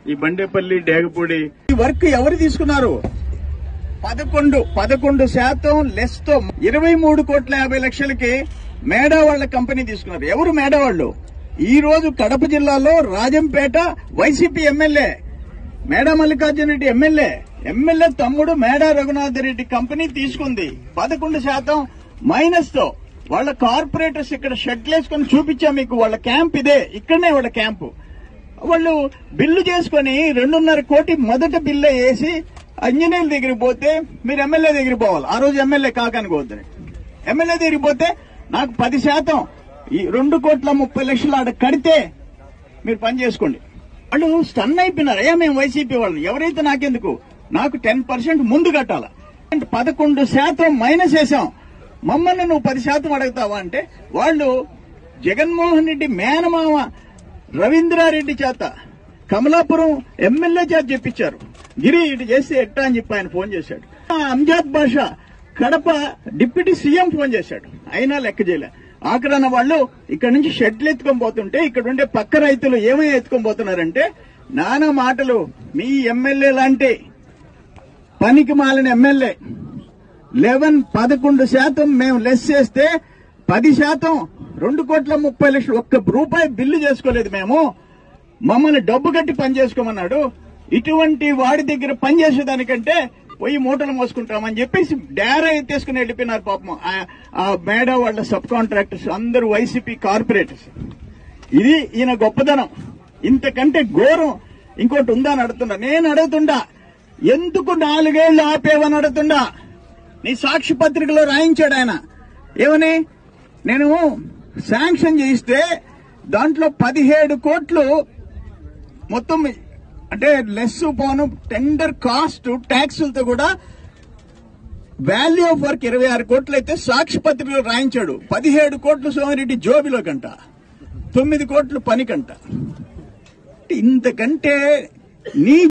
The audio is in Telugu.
ఈ బండేపల్లి డేగపూడి ఈ వర్క్ ఎవరు తీసుకున్నారు పదకొండు పదకొండు శాతం లెస్ తో ఇరవై మూడు కోట్ల యాభై లక్షలకి మేడా వాళ్ళ కంపెనీ తీసుకున్నారు ఎవరు మేడా వాళ్ళు ఈ రోజు కడప జిల్లాలో Rajampet YCP MLA Meda Mallikarjuna Reddy MLA MLA తమ్ముడు మేడా రఘునాథ్ రెడ్డి కంపెనీ తీసుకుంది పదకొండు శాతం మైనస్ తో వాళ్ళ కార్పొరేటర్స్ ఇక్కడ షెడ్లు వేసుకొని చూపించా మీకు వాళ్ళ క్యాంప్ ఇదే ఇక్కడనే వాళ్ళ క్యాంపు వాళ్ళు బిల్లు చేసుకుని రెండున్నర కోటి మొదట బిల్లు వేసి ఇంజనీర్ల దగ్గరికి పోతే మీరు ఎమ్మెల్యే దగ్గరికి పోవాలి ఆ రోజు ఎమ్మెల్యే కాకనుకోవద్దని ఎమ్మెల్యే దగ్గరికి పోతే నాకు పది శాతం ఈ రెండు కోట్ల ముప్పై లక్షలు ఆడ కడితే మీరు పని చేసుకోండి వాళ్ళు స్టన్ అయిపోయినారు అయ్యా మేము వైసీపీ వాళ్ళు ఎవరైతే నాకెందుకు నాకు టెన్ పర్సెంట్ ముందు కట్టాల పదకొండు శాతం మైనస్ వేసాం మమ్మల్ని నువ్వు పది శాతం అడుగుతావా అంటే వాళ్ళు జగన్మోహన్ రెడ్డి మేనమామ రవీంద్రారెడ్డి చేత కమలాపురం ఎమ్మెల్యే చేత చెప్పించారు గిరి ఇటు చేస్తే ఎట్టా అని చెప్పి ఆయన ఫోన్ చేశాడు ఆ Amjad Basha Kadapa deputy CM phone చేశాడు అయినా లెక్క చేయలే ఆఖరన్న వాళ్ళు ఇక్కడ నుంచి షెడ్లు ఎత్తుకొని పోతుంటే ఇక్కడ ఉండే పక్క రైతులు ఏమై ఎత్తుకొని పోతున్నారంటే నానా మాటలు మీ ఎమ్మెల్యే లాంటి పనికి మాలిన ఎమ్మెల్యే లెవెన్ పదకొండు శాతం మేము లెస్ చేస్తే పది శాతం రెండు కోట్ల ముప్పై లక్షలు ఒక్క రూపాయి బిల్లు చేసుకోలేదు మేము మమ్మల్ని డబ్బు కట్టి పని చేసుకోమన్నాడు ఇటువంటి వాడి దగ్గర పని చేసేదానికంటే పోయి మూటలు మోసుకుంటామని చెప్పేసి డేరా ఎత్తేసుకుని వెళ్ళిపోయినారు పాపం ఆ- ఆ మేడ వాళ్ళ సబ్ కాంట్రాక్టర్స్ అందరూ వైసీపీ కార్పొరేటర్స్ ఇది ఈయన గొప్పదనం ఇంతకంటే ఘోరం ఇంకోటి ఉందా అని అడుగుతున్నా నేను అడుగుతుండా ఎందుకు నాలుగేళ్లు ఆపేవని అడుగుతుండా నీ సాక్షి పత్రికలో రాయించాడు ఆయన ఏమని నేను శాంక్షన్ చేయిస్తే దాంట్లో పదిహేడు కోట్లు మొత్తం అంటే లెస్ పోను టెండర్ కాస్ట్ ట్యాక్సులతో కూడా వాల్యూ ఆఫ్ వర్క్ ఇరవై ఆరు కోట్లు అయితే సాక్షి పత్రికలో రాయించాడు పదిహేడు కోట్లు సోమిరెడ్డి జోబిలో కంట తొమ్మిది కోట్లు పనికంట ఇంతకంటే నీ